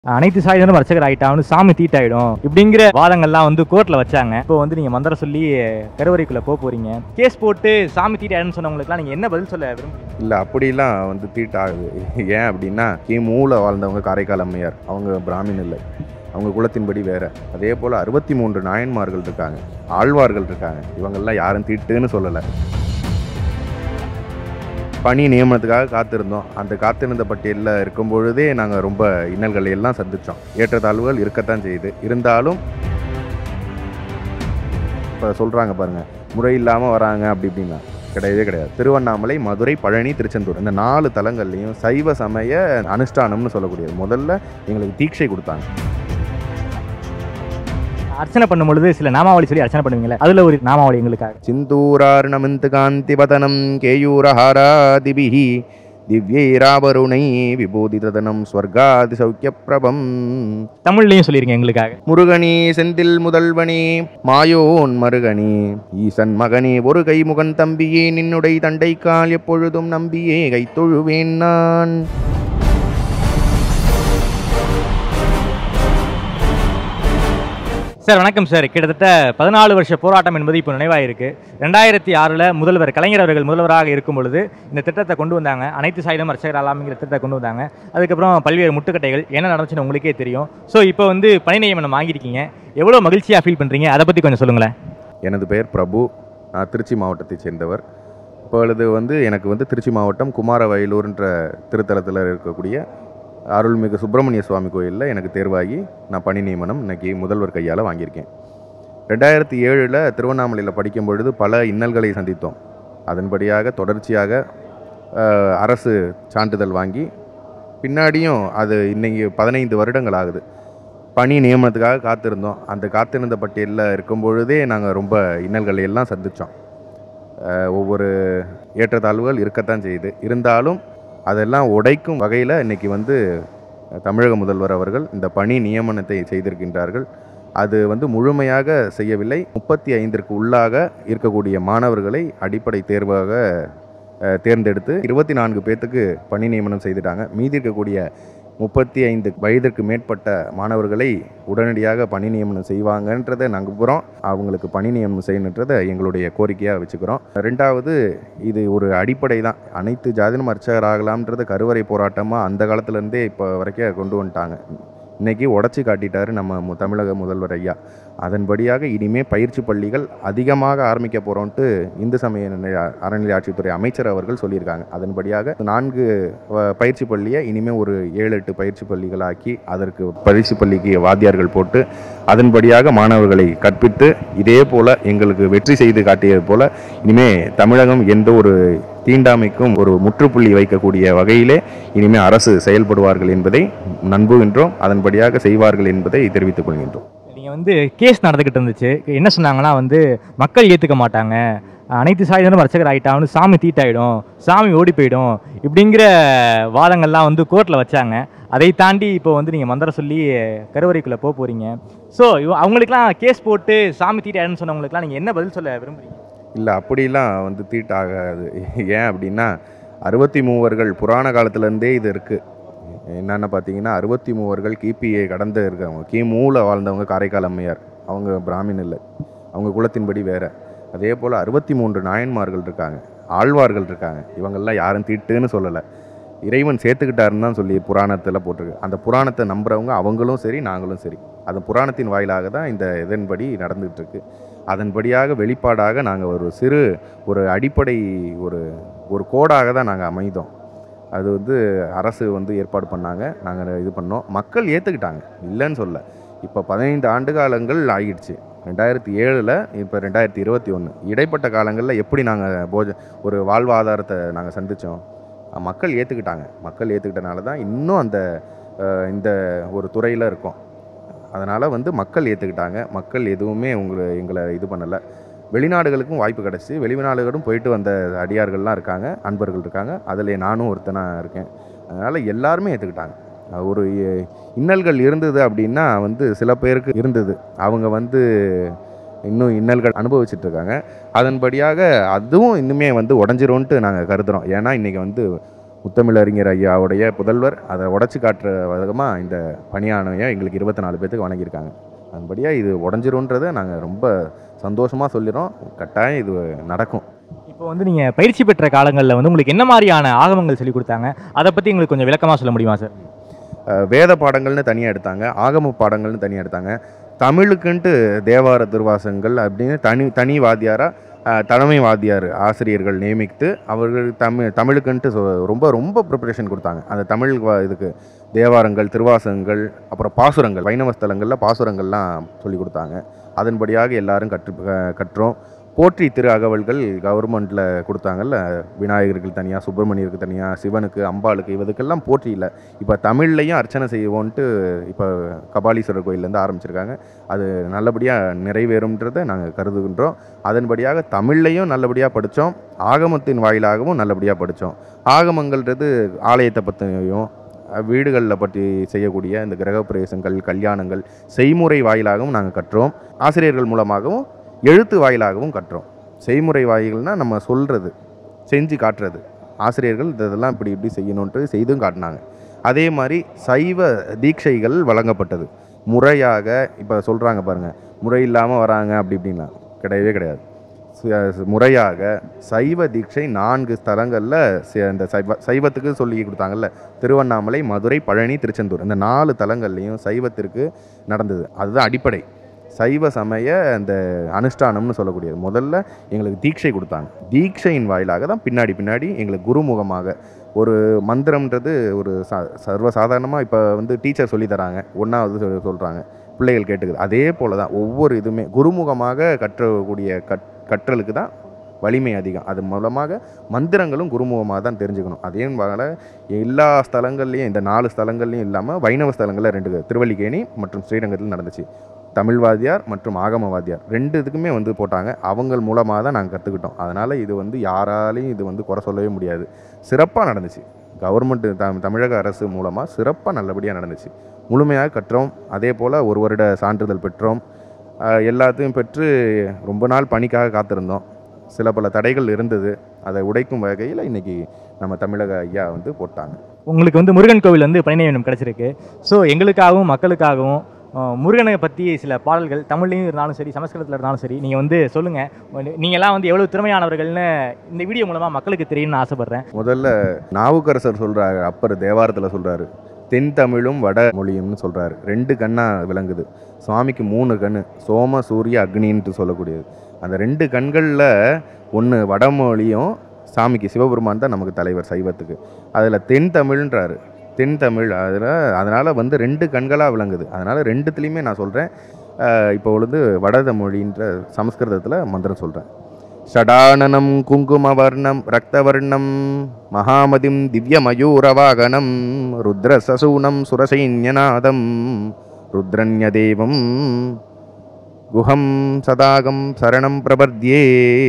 அனைத்து சாயுதனும் அர்ச்சகர் ஆயிட்டான்னு சாமி தீட்டாயிடும் இப்படிங்கிற வாதங்கள்லாம் வந்து கோர்ட்ல வச்சாங்க இப்போ வந்து நீங்க மந்திரம் சொல்லி கருவறைக்குள்ள போக போறீங்க கேஸ் போட்டு சாமி தீட்டாயிடும்னு சொன்னவங்களுக்குலாம் நீங்க என்ன பதில் சொல்ல விரும்புறீங்க இல்லை அப்படிலாம் வந்து தீட்டாகுது ஏன் அப்படின்னா கிமூல வாழ்ந்தவங்க காரைக்கால் அம்மையார் அவங்க பிராமின் இல்லை அவங்க குலத்தின்படி வேற அதே போல் அறுபத்தி மூன்று நாயன்மார்கள் இருக்காங்க ஆழ்வார்கள் இருக்காங்க இவங்கெல்லாம் யாரும் தீட்டுன்னு சொல்லலை பணி நியமனத்துக்காக காத்திருந்தோம் அந்த காத்திருந்த பட்டியலில் இருக்கும் பொழுதே நாங்கள் ரொம்ப இன்னல்களை எல்லாம் சந்தித்தோம் ஏற்றத்தாழ்வுகள் இருக்கத்தான் செய்யுது இருந்தாலும் இப்போ சொல்கிறாங்க பாருங்கள் முறை இல்லாமல் வராங்க அப்படி இப்படின்னா கிடையவே கிடையாது திருவண்ணாமலை மதுரை பழனி திருச்செந்தூர் இந்த நாலு தலங்கள்லையும் சைவ சமய அனுஷ்டானம்னு சொல்லக்கூடியது முதல்ல எங்களுக்கு தீட்சை கொடுத்தாங்க அர்ச்சனை பண்ணும் பொழுது சில நாமாவளி சொல்லி அர்ச்சனை பண்ணுவீங்களே அதுல ஒரு நாமாவளி எங்களுக்காக சிந்தூரார்ணமந்து காந்திபதனம் கேயூரஹாராதிபிஹி திவ்யைராவருணை விபூதிததனம் ஸ்வர்காதி சௌக்கியப்பிரபம் தமிழ்லையும் சொல்லிருங்க எங்களுக்காக முருகனி செந்தில் முதல்வனே மாயோன் மருகனி ஈசன் மகனே ஒரு கைமுகன் தம்பியே நின்னுடை தண்டைக்கால் எப்பொழுதும் நம்பியே கைத்தொழுவேன் நான் சார் வணக்கம் சார் கிட்டத்தட்ட பதினாலு வருஷ போராட்டம் என்பது இப்போ நினைவாயிருக்கு ரெண்டாயிரத்தி ஆறில் முதல்வர் கலைஞர் அவர்கள் முதல்வராக இருக்கும் பொழுது இந்த திட்டத்தை கொண்டு வந்தாங்க அனைத்து சாயுதம் அர்ச்சகர் அலாமிங்கிற திட்டத்தை கொண்டு வந்தாங்க அதுக்கப்புறம் பல்வேறு முட்டுக்கட்டைகள் என்ன நடந்துச்சுன்னு உங்களுக்கே தெரியும் ஸோ இப்போ வந்து பணி நியமனம் வாங்கியிருக்கீங்க எவ்வளோ மகிழ்ச்சியாக ஃபீல் பண்ணுறீங்க அதை பற்றி கொஞ்சம் சொல்லுங்களேன் எனது பெயர் பிரபு நான் திருச்சி மாவட்டத்தைச் சேர்ந்தவர் இப்பொழுது வந்து எனக்கு வந்து திருச்சி மாவட்டம் குமாரவயலூர்ன்ற திருத்தலத்தில் இருக்கக்கூடிய அருள்மிகு சுப்பிரமணிய சுவாமி கோயிலில் எனக்கு தேர்வாகி நான் பணி நியமனம் இன்னைக்கு முதல்வர் கையால் வாங்கியிருக்கேன் ரெண்டாயிரத்தி ஏழில் திருவண்ணாமலையில் படிக்கும் பொழுது பல இன்னல்களை சந்தித்தோம் அதன்படியாக தொடர்ச்சியாக அஹ், அரசு சான்றிதழ் வாங்கி பின்னாடியும் அது இன்னைக்கு பதினைந்து வருடங்கள் ஆகுது பணி நியமனத்துக்காக காத்திருந்தோம் அந்த காத்திருந்த பட்டியலில் இருக்கும் பொழுதே நாங்கள் ரொம்ப இன்னல்களை எல்லாம் சந்தித்தோம் ஒவ்வொரு ஏற்றத்தாழ்வுகள் இருக்கத்தான் செய்யுது இருந்தாலும் அதெல்லாம் உடைக்கும் வகையில் இன்னைக்கு வந்து தமிழக முதல்வர் அவர்கள் இந்த பணி நியமனத்தை செய்திருக்கின்றார்கள் அது வந்து முழுமையாக செய்யவில்லை முப்பத்தி ஐந்திற்கு உள்ளாக இருக்கக்கூடிய மாணவர்களை அடிப்படை தேர்வாக அஹ், தேர்ந்தெடுத்து இருபத்தி நான்கு பேர்த்துக்கு பணி நியமனம் செய்துட்டாங்க மீதி இருக்கக்கூடிய முப்பத்தி ஐந்து வயதிற்கு மேற்பட்ட மாணவர்களை உடனடியாக பணி நியமனம் செய்வாங்கன்றதை நம்புகிறோம் அவங்களுக்கு பணி நியமனம் செய்யணுன்றதை எங்களுடைய கோரிக்கையாக வச்சுக்கிறோம் ரெண்டாவது இது ஒரு அடிப்படை தான் அனைத்து ஜாதினும் அர்ச்சகர் ஆகலாம்ன்றது கருவறை போராட்டமாக அந்த காலத்துலேருந்தே இப்போ வரைக்கும் கொண்டு வந்துட்டாங்க இன்னைக்கு உடச்சி காட்டிட்டாரு நம்ம மு- தமிழக முதல்வர் ஐயா அதன்படியாக இனிமே பயிற்சி பள்ளிகள் அதிகமாக ஆரம்பிக்க போகிறோன்ட்டு இந்து சமய நிலைய- அறநிலை ஆட்சித்துறை அமைச்சர் அவர்கள் சொல்லியிருக்காங்க அதன்படியாக நான்கு அஹ், பயிற்சி பள்ளியை இனிமேல் ஒரு ஏழு எட்டு பயிற்சி பள்ளிகளாக்கி அதற்கு பயிற்சி பள்ளிக்கு வாத்தியார்கள் போட்டு அதன்படியாக மாணவர்களை கற்பித்து இதே போல எங்களுக்கு வெற்றி செய்து காட்டியது போல இனிமே தமிழகம் எந்த ஒரு தீண்டாமைக்கும் ஒரு முற்றுப்புள்ளி வைக்கக்கூடிய வகையிலே இனிமே அரசு செயல்படுவார்கள் என்பதை நம்புகின்றோம் அதன்படியாக செய்வார்கள் என்பதை தெரிவித்துக் கொள்கின்றோம் நீங்கள் வந்து கேஸ் நடந்துக்கிட்டு இருந்துச்சு என்ன சொன்னாங்கன்னா வந்து மக்கள் ஏற்றுக்க மாட்டாங்க அனைத்து சாயுதனும் அர்ச்சகர் ஆயிட்டான்னு சாமி தீட்டாயிடும் சாமி ஓடி போயிடும் இப்படிங்கிற வாதங்கள்லாம் வந்து கோர்ட்டில் வச்சாங்க அதை தாண்டி இப்போ வந்து நீங்கள் மந்திரம் சொல்லி கருவறைக்குள்ளே போக போகிறீங்க ஸோ அவங்களுக்குலாம் கேஸ் போட்டு சாமி தீட்டாயிடும்னு சொன்னவங்களுக்குலாம் நீங்கள் என்ன பதில் சொல்ல விரும்புறீங்க இல்லை அப்படிலாம் வந்து தீட்டாகாது ஏன் அப்படின்னா அறுபத்தி மூவர்கள் புராண காலத்துலேருந்தே இது இருக்குது என்னென்ன பார்த்தீங்கன்னா அறுபத்தி மூவர்கள் கிபியை கடந்து இருக்கவங்க கிமூல வாழ்ந்தவங்க காரைக்கால் அம்மையார் அவங்க பிராமின் இல்லை அவங்க குலத்தின்படி வேற அதே போல் அறுபத்தி மூன்று நாயன்மார்கள் இருக்காங்க ஆழ்வார்கள் இருக்காங்க இவங்கெல்லாம் யாரும் தீட்டுன்னு சொல்லலை இறைவன் சேர்த்துக்கிட்டாருன்னு தான் சொல்லி புராணத்தில் போட்டிருக்கு அந்த புராணத்தை நம்புறவங்க அவங்களும் சரி நாங்களும் சரி அந்த புராணத்தின் வாயிலாக தான் இந்த இதன்படி நடந்துகிட்டு இருக்கு அதன்படியாக வெளிப்பாடாக நாங்கள் ஒரு சிறு ஒரு அடிப்படை ஒரு ஒரு கோடாக தான் நாங்கள் அமைதோம் அது வந்து அரசு வந்து ஏற்பாடு பண்ணாங்க நாங்கள் இது பண்ணோம் மக்கள் ஏற்றுக்கிட்டாங்க இல்லைன்னு சொல்ல இப்போ பதினைந்து ஆண்டு காலங்கள் ஆகிடுச்சு ரெண்டாயிரத்தி ஏழில் இப்போ ரெண்டாயிரத்தி இருபத்தி ஒன்று இடைப்பட்ட காலங்களில் எப்படி நாங்கள் போஜ ஒரு வாழ்வாதாரத்தை நாங்கள் சந்தித்தோம் மக்கள் ஏற்றுக்கிட்டாங்க மக்கள் ஏற்றுக்கிட்டனால தான் இன்னும் அந்த அஹ், இந்த ஒரு துறையில் இருக்கோம் அதனால் வந்து மக்கள் ஏற்றுக்கிட்டாங்க மக்கள் எதுவுமே உங்களை எங்களை இது பண்ணலை வெளிநாடுகளுக்கும் வாய்ப்பு கிடச்சி வெளிநாடுகளும் போயிட்டு வந்த அடியார்கள்லாம் இருக்காங்க அன்பர்கள் இருக்காங்க அதில் நானும் ஒருத்தனாக இருக்கேன் அதனால் எல்லாருமே ஏற்றுக்கிட்டாங்க அஹ் ஒரு இ- இன்னல்கள் இருந்தது அப்படின்னா வந்து சில பேருக்கு இருந்தது அவங்க வந்து இன்னும் இன்னல்கள் அனுபவிச்சுட்டு இருக்காங்க அதன்படியாக அதுவும் இன்னுமே வந்து உடஞ்சிரும்ன்ட்டு நாங்கள் கருதுகிறோம் ஏன்னா இன்றைக்கி வந்து முத்தமிழறிஞர் ஐயாவுடைய புதல்வர் அதை உடச்சி காட்டுற விதமாக இந்த பணியானையை எங்களுக்கு இருபத்தி நாலு பேத்துக்கு வழங்கியிருக்காங்க அதன்படியாக இது உடஞ்சிருன்றதை நாங்கள் ரொம்ப சந்தோஷமாக சொல்லிடுறோம் கட்டாயம் இது நடக்கும் இப்போ வந்து நீங்கள் பயிற்சி பெற்ற காலங்களில் வந்து உங்களுக்கு என்ன மாதிரியான ஆகமங்கள் சொல்லி கொடுத்தாங்க அதை பற்றி உங்களுக்கு கொஞ்சம் விளக்கமாக சொல்ல முடியுமா சார் அஹ் வேத பாடங்கள்னு தனியாக எடுத்தாங்க ஆகம பாடங்கள்னு தனியாக எடுத்தாங்க தமிழுக்குன்ட்டு தேவார திருவாசகங்கள் அப்படின்னு தனி தனி வாத்தியாராக தலைமை வாத்தியார் ஆசிரியர்கள் நியமித்து அவர்கள் தமிழ் தமிழுக்குன்ட்டு சொ- ரொம்ப ரொம்ப ப்ரிப்பரேஷன் கொடுத்தாங்க அந்த தமிழ் வா- இதுக்கு தேவாரங்கள் திருவாசகங்கள் அப்புறம் பாசுரங்கள் வைணவ ஸ்தலங்களில் பாசுரங்கள்லாம் சொல்லி கொடுத்தாங்க அதன்படியாக எல்லாரும் கற்று அஹ் கற்றோம் போற்றி திரு அகவல்கள் கவர்மெண்ட்டில் கொடுத்தாங்கல்ல விநாயகருக்கு தனியாக சுப்பிரமணியருக்கு தனியாக சிவனுக்கு அம்பாளுக்கு இதுக்கெல்லாம் போற்றி இல்லை இப்போ தமிழ்லையும் அர்ச்சனை செய்வோன்ட்டு இப்போ கபாலீஸ்வரர் கோயிலேருந்து ஆரம்பிச்சிருக்காங்க அது நல்லபடியாக நிறைவேறும்ன்றதை நாங்கள் கருதுகின்றோம் அதன்படியாக தமிழ்லையும் நல்லபடியாக படித்தோம் ஆகமத்தின் வாயிலாகவும் நல்லபடியாக படித்தோம் ஆகமங்கள்ன்றது ஆலயத்தை பற்றியும் வீடுகளில் பற்றி செய்யக்கூடிய இந்த கிரகப்பிரவேசங்கள் கல்யாணங்கள் செய்முறை வாயிலாகவும் நாங்கள் கற்றோம் ஆசிரியர்கள் மூலமாகவும் எழுத்து வாயிலாகவும் கற்றோம் செய்முறை வாயில்னா நம்ம சொல்கிறது செஞ்சு காட்டுறது ஆசிரியர்கள் இந்த இதெல்லாம் இப்படி இப்படி செய்யணுன்ட்டு செய்தும் காட்டினாங்க அதே மாதிரி சைவ தீட்சைகள் வழங்கப்பட்டது முறையாக இப்போ சொல்கிறாங்க பாருங்கள் முறை இல்லாமல் வராங்க அப்படி இப்படின்லாம் கிடையவே கிடையாது சு- முறையாக சைவ தீட்சை நான்கு ஸ்தலங்களில் இந்த சைவ சைவத்துக்கு சொல்லி கொடுத்தாங்கல்ல திருவண்ணாமலை மதுரை பழனி திருச்செந்தூர் இந்த நாலு தலங்கள்லையும் சைவத்திற்கு நடந்தது அதுதான் அடிப்படை சைவ சமய அந்த அனுஷ்டானம்னு சொல்லக்கூடியது முதல்ல எங்களுக்கு தீட்சை கொடுத்தாங்க தீட்சையின் வாயிலாக தான் பின்னாடி பின்னாடி எங்களுக்கு குருமுகமாக ஒரு மந்திரம்ன்றது ஒரு சா சர்வசாதாரணமாக இப்போ வந்து டீச்சர் சொல்லி தராங்க ஒன்றாவது சொல் சொல்கிறாங்க பிள்ளைகள் கேட்டுக்குது அதே போல தான் ஒவ்வொரு இதுவுமே குருமுகமாக கற்றக்கூடிய கற் கற்றலுக்கு தான் வலிமை அதிகம் அது மூலமாக மந்திரங்களும் குருமுகமாக தான் தெரிஞ்சுக்கணும் அதே போல எல்லா ஸ்தலங்கள்லையும் இந்த நாலு ஸ்தலங்கள்லையும் இல்லாமல் வைணவ ஸ்தலங்களில் ரெண்டு திருவல்லிக்கேணி மற்றும் ஸ்ரீரங்கத்தில் நடந்துச்சு தமிழ் வாத்தியார் மற்றும் ஆகம வாத்தியார் ரெண்டு இதுக்குமே வந்து போட்டாங்க அவங்க மூலமாக தான் நாங்கள் கற்றுக்கிட்டோம் அதனால் இது வந்து யாராலையும் இது வந்து குறை சொல்லவே முடியாது சிறப்பாக நடந்துச்சு கவர்மெண்ட் த தமிழக அரசு மூலமாக சிறப்பாக நல்லபடியாக நடந்துச்சு முழுமையாக கற்றோம் அதே போல் ஒரு வருட சான்றிதழ் பெற்றோம் ஆஹ் எல்லாத்தையும் பெற்று ரொம்ப நாள் பணிக்காக காத்திருந்தோம் சில பல தடைகள் இருந்தது அதை உடைக்கும் வகையில் இன்றைக்கி நம்ம தமிழக ஐயா வந்து போட்டாங்க உங்களுக்கு வந்து முருகன் கோவில் வந்து பணி நியமனம் கிடச்சிருக்கு ஸோ எங்களுக்காகவும் மக்களுக்காகவும் அஹ், முருகனை பற்றி சில பாடல்கள் தமிழ்லையும் இருந்தாலும் சரி சமஸ்கிருதத்தில் இருந்தாலும் சரி நீங்கள் வந்து சொல்லுங்கள் நீங்கள்லாம் வந்து எவ்வளோ திறமையானவர்கள்னு இந்த வீடியோ மூலமாக மக்களுக்கு தெரியும்னு ஆசைப்பட்றேன் முதல்ல நாவுக்கரசர் சொல்கிறாரு அப்பர் தேவாரத்தில் சொல்கிறாரு தென் தமிழும் வட மொழியும்னு சொல்கிறாரு ரெண்டு கண்ணா விளங்குது சுவாமிக்கு மூணு கண்ணு சோம சூரிய அக்னின்ட்டு சொல்லக்கூடியது அந்த ரெண்டு கண்களில் ஒன்று வடமொழியும் சாமிக்கு சிவபெருமான் தான் நமக்கு தலைவர் சைவத்துக்கு அதில் தென் தமிழ்ன்றாரு தென் தமிழ் அதில் அதனால் வந்து ரெண்டு கண்களாக விளங்குது அதனால் ரெண்டுத்துலேயுமே நான் சொல்கிறேன் இப்போ வந்து வடதமொழின்ற சமஸ்கிருதத்தில் மந்திரம் சொல்கிறேன் ஷடானனம் குங்குமவர்ணம் ரக்தவர்ணம் மகாமதிம் திவ்யமயூரவாகனம் ருத்ரசசூனம் சுரசைன்யநாதம் ருத்ரண்யதேவம் குஹம் சதாகம் சரணம் பிரபர்த்யே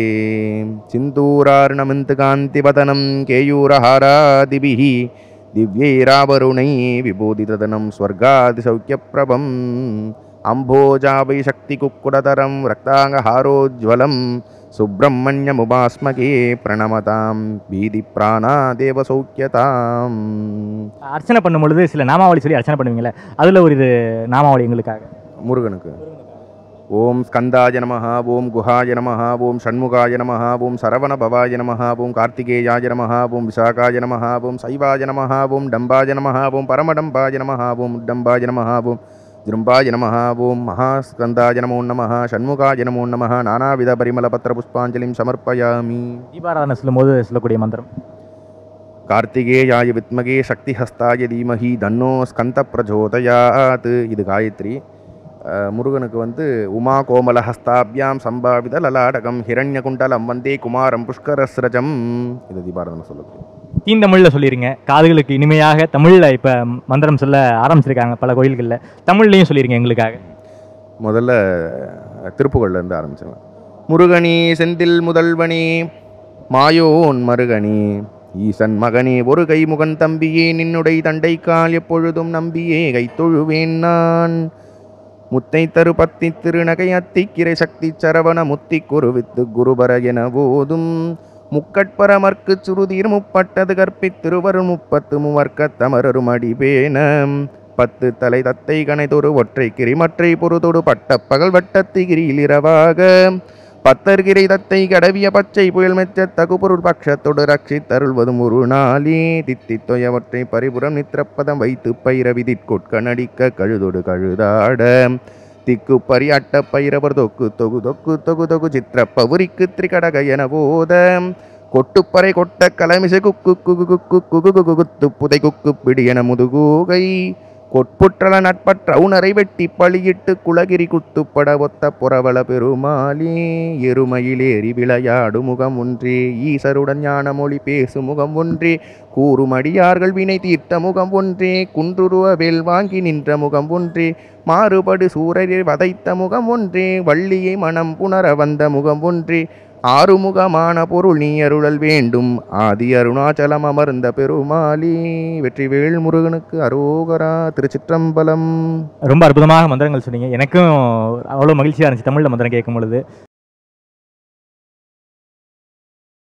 சிந்தூரார்ணமிந்து காந்திவதனம் கேயூரஹாராதிபிः திவ்யைராவருணை விபூதிததனம் ஸ்வர்காதிசௌக்கியப்பிரபம் அம்போஜாவை சக்திகுக்குடதரம் ரக்தாங்கஹாரோஜ்வலம் சுப்பிரமணியமுபாஸ்மகே பிரணமதாம் பீதி பிராணா தேவசௌக்கியதாம் அர்ச்சனை பண்ணும் பொழுது சில நாமாவளி சொல்லி அர்ச்சனை பண்ணுவீங்களே அதில் ஒரு இது நாமாவளி எங்களுக்காக முருகனுக்கு ஓம் ஸ்கந்தாய நமஹ ஓம் குஹாய நமஹ ஓம் ஷண்முகாய நமஹ ஓம் சரவண பவாய நமஹ ஓம் கார்த்திகேயாய நமஹ ஓம் விசாகாய நமஹ ஓம் சைவாய நமஹ ஓம் டம்பாய நமஹ ஓம் பரமடம்பாய நமஹ ஓம் டம்பாய நமஹ ஓம் ஜிரும்பாய நமஹ ஓம் மகாஸ்கந்தாய நமோ நமஹ ஷண்முகாய நமோ நமஹ நானாவித பரிமள பத்திர புஷ்பாஞ்சலிம் சமர்ப்பயாமி தீபாராதனை சொல்லும்போது சொல்லக்கூடிய மந்திரம் கார்த்திகேயாய வித்மகே சக்திஹஸ்தாய தீமஹி தன்னோ ஸ்கந்த பிரஜோதயாத் இது காயத்ரி அஹ், முருகனுக்கு வந்து உமா கோமல ஹஸ்தாபியாம் சம்பாவித லலாடகம் ஹிரண்யகுண்டலம் வந்தே குமாரம் புஷ்கரஸ்ரஜம் இது தீபாரதனை சொல்லக்கூடிய தீந்தமிழில் சொல்லிடுங்க காதுகளுக்கு இனிமையாக தமிழில் இப்போ மந்திரம் சொல்ல ஆரம்பிச்சிருக்காங்க பல கோயில்களில் தமிழ்லையும் சொல்லிடுங்க எங்களுக்காக முதல்ல திருப்புகழ்ல இருந்து ஆரம்பிச்சிடலாம் முருகனி செந்தில் முதல்வனி மாயோன் மருகனி ஈசன் மகனே ஒரு கை முகன் தம்பியே நின்னுடை தண்டை கால் எப்பொழுதும் நம்பியே கைத்தொழுவேன் நான் முத்தை தரு பத்தி திருநகை அத்திக்கிரை சக்தி சரவண முத்தி குருவித்து குருபர என போதும் முக்கட்பரமர்க்கு சுருதிர் முப்பட்டது கற்பித்திருவரும் முப்பத்து மூவர்க்க தமரரும் அடிபேன பத்து தலை தத்தை கணைதொரு ஒற்றை கிரிமற்றை பொறுதொடு பட்ட பகல் வட்டத்திகிரியில் இரவாக பத்தர்கிரை தத்தை கடவிய பச்சை புயல் மெச்ச தகுபொருள் பக்ஷத்தொடு ரட்சித்தருள்வதும் ஒரு நாளே தித்தி தொயவற்றை பரிபுறம் நித்திரப்பதம் வைத்து பைரவி திட்கொட்க நடிக்க கழுதொடு கழுதாட திக்கு பரியாட்ட பைரவர் தொக்கு தொகு தொக்கு தொகு தொகு சித்திர பவுரிக்கு திரிகடக என போத கொட்டுப்பறை கொட்ட கலமிசை குக்கு குகு குக்கு குகு குகு குத்து புதை குக்கு பிடி என முதுகூகை கொட்புற்றல நட்பற்ற உணரை வெட்டி பழியிட்டு குலகிரி குத்துப்பட ஒத்த புறவள பெருமாளே எருமையிலேறி விளையாடு முகம் ஒன்றே ஈசருடன் ஞான மொழி பேசு முகம் ஒன்றே கூறுமடியார்கள் வினை தீர்த்த முகம் ஒன்றே குன்றுருவ வேல் வாங்கி நின்ற முகம் ஒன்றே மாறுபடு சூரரை வதைத்த முகம் ஒன்றே வள்ளியை மனம் புணர வந்த முகம் ஒன்றே ஆறுமுகமான பொருள் நீ அருளல் வேண்டும் ஆதி அருணாச்சலம் அமர்ந்த பெருமாளி வெற்றிவேல் முருகனுக்கு அரோகரா திருச்சிற்றம்பலம் ரொம்ப அற்புதமாக மந்திரங்கள் சொன்னீங்க எனக்கும் அவ்வளோ மகிழ்ச்சியாக இருந்துச்சு தமிழில் மந்திரம் கேட்கும் பொழுது